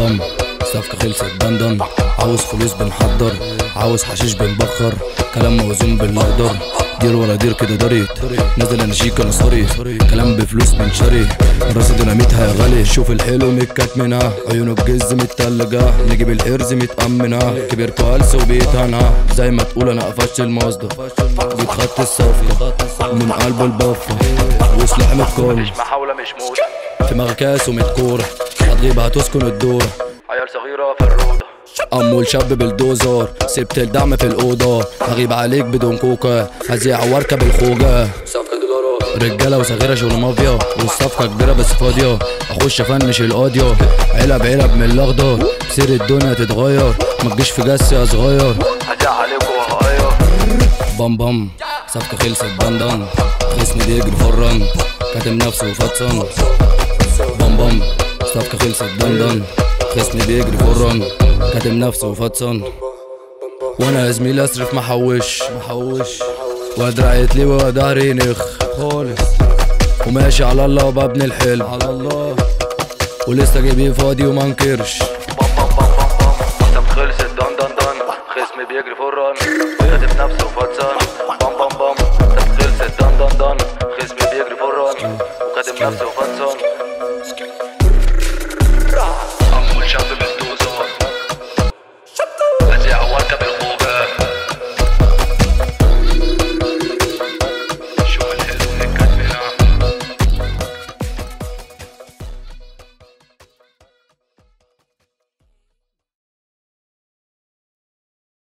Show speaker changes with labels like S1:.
S1: بام صفقة خلصت دندن عاوز فلوس بنحضر عاوز حشيش بنبخر كلام موزون بالاخضر دير ورا دير كده داري نازل انا شيك انا صاري كلام بفلوس من شاري راسي ديناميتها يا غالي شوف الحلو متكتمنة عيونه بجز متلجة نجيب القرز متأمنة كبير كوالس وبيتهنى زي ما تقول انا قفشت المصدر جيت خدت الصفقة من قلب البفة وسلاح متكون
S2: محاولة مش موت
S1: دماغ كاس ومتكورة هتغيب هتسكن الدورة
S2: عيال صغيرة في الروضة
S1: أمول شاب بالدوزر سبت الدعم في الأوضة هغيب عليك بدون كوكا هزيع واركب الخوجة رجالة وصغيرة شغل مافيا والصفقة كبيرة بس فاضية أخش أفنش الأوديو علب علب من الأخضر سير الدنيا تتغير ما تجيش في جس يا صغير
S2: هزيع عليكم وهغير
S1: بام بام صفقة خلصت دندن خصمي بيجري فرن كاتم نفسه وفطسن بام بام صفقة خلصت دندن خصمي بيجري فرن كاتم نفسه وفطسن وانا يا زميلي اصرف محوش محوش ودرعت لي وظهري نخ خالص وماشي على الله وببني الحلم على الله ولسه جيبي فاضي وما انكرش
S2: بام بام بام بام بام طب خلصت دن دن دن خصمي بيجري فران كاتب نفسه وفتسان